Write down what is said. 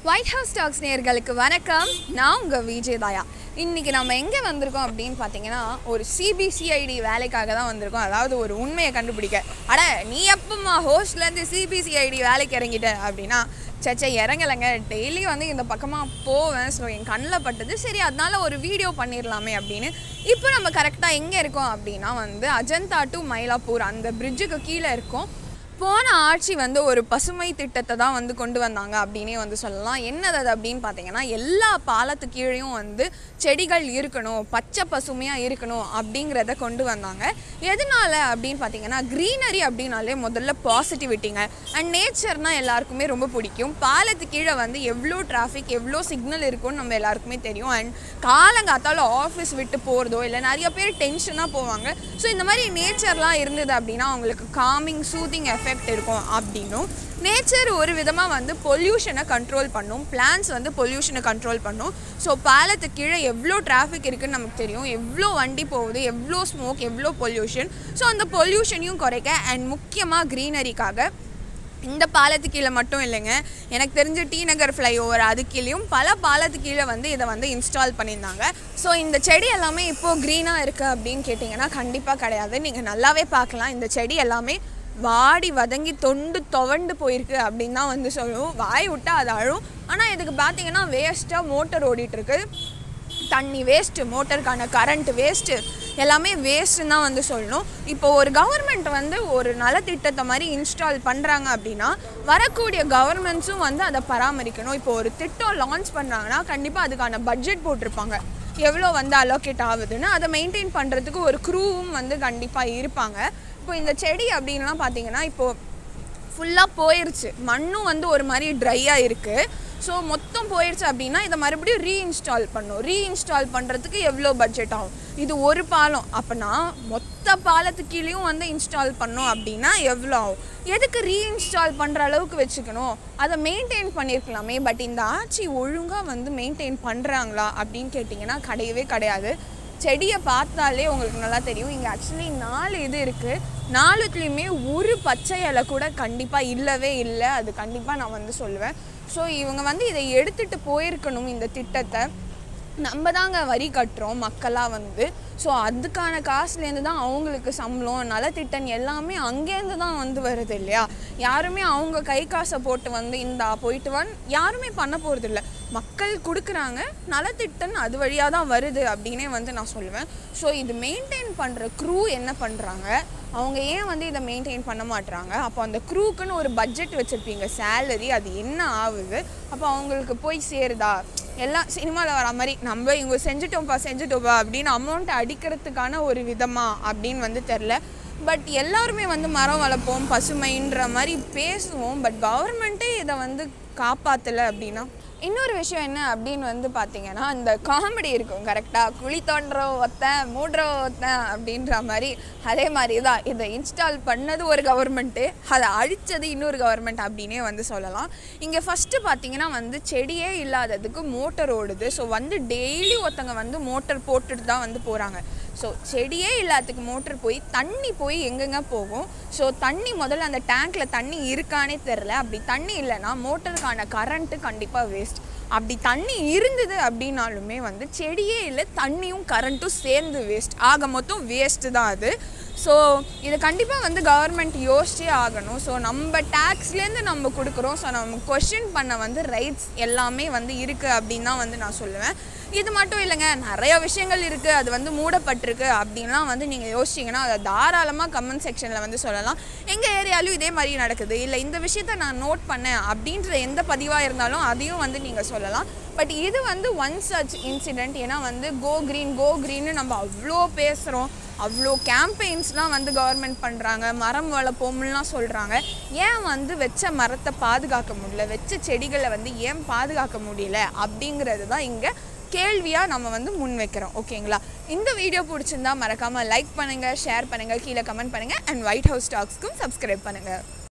white house tax நேயர்களுக்கு வணக்கம் நான் உங்கள் விஜய் தாயா இன்றைக்கி நம்ம எங்கே வந்திருக்கோம் அப்படின்னு பார்த்தீங்கன்னா ஒரு சிபிசிஐடி வேலைக்காக தான் வந்திருக்கோம் அதாவது ஒரு உண்மையை கண்டுபிடிக்க அட நீ எப்பம்மா ஹோஸ்ட்லேருந்து சிபிசிஐடி வேலைக்கு இறங்கிட்ட அப்படின்னா சச்சை இறங்கலைங்க டெய்லி வந்து இந்த பக்கமாக போவேன் ஸோ என் கண்ணில் பட்டது சரி அதனால ஒரு வீடியோ பண்ணிடலாமே அப்படின்னு இப்போ நம்ம கரெக்டாக எங்கே இருக்கோம் அப்படின்னா வந்து அஜந்தா டு மயிலாப்பூர் அந்த பிரிட்ஜுக்கு கீழே இருக்கோம் போன ஆட்சி வந்து ஒரு பசுமை திட்டத்தை தான் வந்து கொண்டு வந்தாங்க அப்படின்னே வந்து சொல்லலாம் என்னது அது அப்படின்னு பார்த்தீங்கன்னா எல்லா பாலத்து கீழேயும் வந்து செடிகள் இருக்கணும் பச்சை பசுமையாக இருக்கணும் அப்படிங்கிறத கொண்டு வந்தாங்க எதனால அப்படின்னு பார்த்தீங்கன்னா க்ரீனரி அப்படின்னாலே முதல்ல பாசிட்டிவிட்டிங்க அண்ட் நேச்சர்னால் எல்லாருக்குமே ரொம்ப பிடிக்கும் பாலத்து கீழே வந்து எவ்வளோ டிராஃபிக் எவ்வளோ சிக்னல் இருக்கும்னு நம்ம எல்லாருக்குமே தெரியும் அண்ட் காலங்காத்தால ஆஃபீஸ் விட்டு போகிறதோ இல்லை நிறைய பேர் டென்ஷனாக போவாங்க ஸோ இந்த மாதிரி நேச்சர்லாம் இருந்தது அப்படின்னா அவங்களுக்கு காமிங் சூதிங் எஃபெக்ட் இருக்கும் அப்படின்னும் நேச்சர் ஒரு விதமாக வந்து பொல்யூஷனை கண்ட்ரோல் பண்ணும் பிளான்ஸ் வந்து பொல்யூஷனை கண்ட்ரோல் பண்ணும் ஸோ பாலத்துக்கு கீழே எவ்வளோ டிராஃபிக் இருக்குன்னு நமக்கு தெரியும் எவ்வளோ வண்டி போகுது எவ்வளோ ஸ்மோக் எவ்வளோ பொல்யூஷன் ஸோ அந்த பொல்யூஷனையும் குறைக்க அண்ட் முக்கியமாக க்ரீனரிக்காக இந்த பாலத்து கீழே மட்டும் இல்லைங்க எனக்கு தெரிஞ்ச டி நகர் ஃப்ளைஓவர் அது கீழேயும் பல பாலத்து கீழே வந்து இதை வந்து இன்ஸ்டால் பண்ணியிருந்தாங்க ஸோ இந்த செடி எல்லாமே இப்போது க்ரீனாக இருக்குது அப்படின்னு கேட்டிங்கன்னா கண்டிப்பாக கிடையாது நீங்கள் நல்லாவே பார்க்கலாம் இந்த செடி எல்லாமே வாடி வதங்கி தொண்டு துவண்டு போயிருக்கு அப்படின்னு தான் வந்து சொல்லுவோம் வாய் விட்டா அது அழும் ஆனால் இதுக்கு பார்த்தீங்கன்னா வேஸ்ட்டாக மோட்டர் ஓடிட்டுருக்கு தண்ணி வேஸ்ட்டு மோட்டருக்கான கரண்ட் வேஸ்ட்டு எல்லாமே வேஸ்ட்டுன்னு தான் வந்து சொல்லணும் இப்போ ஒரு கவர்மெண்ட் வந்து ஒரு நலத்திட்டத்தை மாதிரி இன்ஸ்டால் பண்ணுறாங்க அப்படின்னா வரக்கூடிய கவர்மெண்ட்ஸும் வந்து அதை பராமரிக்கணும் இப்போ ஒரு திட்டம் லான்ச் பண்ணுறாங்கன்னா கண்டிப்பாக அதுக்கான பட்ஜெட் போட்டிருப்பாங்க எவ்வளோ வந்து அலோகேட் ஆகுதுன்னு அதை மெயின்டைன் பண்ணுறதுக்கு ஒரு க்ரூவும் வந்து கண்டிப்பாக இருப்பாங்க இப்போ இந்த செடி அப்படின்லாம் பார்த்தீங்கன்னா இப்போது ஃபுல்லாக போயிருச்சு மண்ணும் வந்து ஒரு மாதிரி ட்ரையாக இருக்குது ஸோ மொத்தம் போயிடுச்சு அப்படின்னா இதை மறுபடியும் ரீஇன்ஸ்டால் பண்ணும் ரீஇன்ஸ்டால் பண்ணுறதுக்கு எவ்வளோ பட்ஜெட் ஆகும் இது ஒரு பாலம் அப்போனா மொத்த பாலத்துக்கு கீழேயும் வந்து இன்ஸ்டால் பண்ணோம் அப்படின்னா எவ்வளோ ஆகும் எதுக்கு ரீஇன்ஸ்டால் பண்ணுற அளவுக்கு வச்சுக்கணும் அதை மெயின்டைன் பண்ணியிருக்கலாமே பட் இந்த ஆட்சி ஒழுங்காக வந்து மெயின்டைன் பண்ணுறாங்களா அப்படின்னு கேட்டிங்கன்னா கிடையவே கிடையாது செடியை பார்த்தாலே உங்களுக்கு நல்லா தெரியும் இங்கே ஆக்சுவலி நாலு இது இருக்குது நாலுத்துலேயுமே ஒரு பச்சை இலை கூட கண்டிப்பாக இல்லவே இல்லை அது கண்டிப்பாக நான் வந்து சொல்லுவேன் ஸோ இவங்க வந்து இதை எடுத்துகிட்டு போயிருக்கணும் இந்த திட்டத்தை நம்ம தாங்க வரி கட்டுறோம் மக்களாக வந்து ஸோ அதுக்கான காசுலேருந்து தான் அவங்களுக்கு சம்பளம் நலத்திட்டம் எல்லாமே அங்கேருந்து தான் வந்து வருது இல்லையா யாருமே அவங்க கை காசை போட்டு வந்து இந்தா போயிட்டு வான் யாருமே பண்ண போகிறது இல்லை மக்கள் கொடுக்குறாங்க நலத்திட்டம் அது வழியாக தான் வருது அப்படின்னே வந்து நான் சொல்லுவேன் ஸோ இது மெயின்டைன் பண்ணுற க்ரூ என்ன பண்ணுறாங்க அவங்க ஏன் வந்து இதை மெயின்டைன் பண்ண மாட்றாங்க அப்போ அந்த க்ரூக்குன்னு ஒரு பட்ஜெட் வச்சுருப்பீங்க சேலரி அது என்ன ஆகுது அப்போ அவங்களுக்கு போய் சேருதா எல்லாம் சினிமாவில் வர மாதிரி நம்ம இவங்க செஞ்சுட்டோம்ப்பா செஞ்சுட்டோம்ப்பா அப்படின்னு அமௌண்ட் அடிக்கிறதுக்கான ஒரு விதமா அப்படின்னு வந்து தெரில பட் எல்லாருமே வந்து மரம் வளர்ப்போம் பசுமைன்ற மாதிரி பேசுவோம் பட் கவர்மெண்ட்டே இதை வந்து காப்பாற்றலை அப்படின்னா இன்னொரு விஷயம் என்ன அப்படின்னு வந்து பார்த்தீங்கன்னா இந்த காமெடி இருக்கும் கரெக்டாக குழி தோன்ற ஒத்தன் மூடுற ஒத்தன் அப்படின்ற மாதிரி அதே மாதிரி தான் இதை இன்ஸ்டால் பண்ணது ஒரு கவர்மெண்ட்டு அதை அழித்தது இன்னொரு கவர்மெண்ட் அப்படின்னே வந்து சொல்லலாம் இங்கே ஃபஸ்ட்டு பார்த்தீங்கன்னா வந்து செடியே இல்லாததுக்கு மோட்டர் ஓடுது ஸோ வந்து டெய்லி ஒருத்தங்க வந்து மோட்டர் போட்டுட்டு தான் வந்து போகிறாங்க ஸோ செடியே இல்லாததுக்கு மோட்டர் போய் தண்ணி போய் எங்கெங்க போகும் ஸோ தண்ணி முதல்ல அந்த டேங்க்கில் தண்ணி இருக்கானே தெரில அப்படி தண்ணி இல்லைன்னா மோட்டருக்கான கரண்ட்டு கண்டிப்பாக வேஸ்ட் அப்படி தண்ணி இருந்தது அப்படின்னாலுமே வந்து செடியே இல்லை தண்ணியும் கரண்ட்டும் சேர்ந்து வேஸ்ட் ஆக மொத்தம் வேஸ்ட்டு தான் அது ஸோ இது கண்டிப்பாக வந்து கவர்மெண்ட் யோசிச்சே ஆகணும் ஸோ நம்ம டேக்ஸ்லேருந்து நம்ம கொடுக்குறோம் ஸோ நம்ம கொஷின் பண்ண வந்து ரைட்ஸ் எல்லாமே வந்து இருக்குது அப்படின்னு தான் வந்து நான் சொல்லுவேன் இது மட்டும் இல்லைங்க நிறைய விஷயங்கள் இருக்குது அது வந்து மூடப்பட்டிருக்கு அப்படின்லாம் வந்து நீங்கள் யோசிச்சிங்கன்னா அதை தாராளமாக கமெண்ட் செக்ஷனில் வந்து சொல்லலாம் எங்கள் ஏரியாலையும் இதே மாதிரி நடக்குது இல்லை இந்த விஷயத்த நான் நோட் பண்ணேன் அப்படின்ற எந்த பதிவாக இருந்தாலும் அதையும் வந்து நீங்கள் சொல்லலாம் பட் இது வந்து ஒன் சச் இன்சிடெண்ட் ஏன்னா வந்து கோ க்ரீன் கோ க்ரீன்னு நம்ம அவ்வளோ பேசுகிறோம் அவ்வளோ கேம்பெயின்ஸ்லாம் வந்து கவர்மெண்ட் பண்ணுறாங்க மரம் வளர்ப்போம்லாம் சொல்கிறாங்க ஏன் வந்து வச்ச மரத்தை பாதுகாக்க முடியல வச்ச செடிகளை வந்து ஏன் பாதுகாக்க முடியல அப்படிங்கிறது தான் இங்கே கேள்வியாக நம்ம வந்து முன் வைக்கிறோம் ஓகேங்களா இந்த வீடியோ பிடிச்சிருந்தா மறக்காமல் லைக் பண்ணுங்கள் ஷேர் பண்ணுங்கள் கீழே கமெண்ட் பண்ணுங்கள் அண்ட் ஒயிட் ஹவுஸ் டாக்ஸ்க்கும் சப்ஸ்கிரைப் பண்ணுங்கள்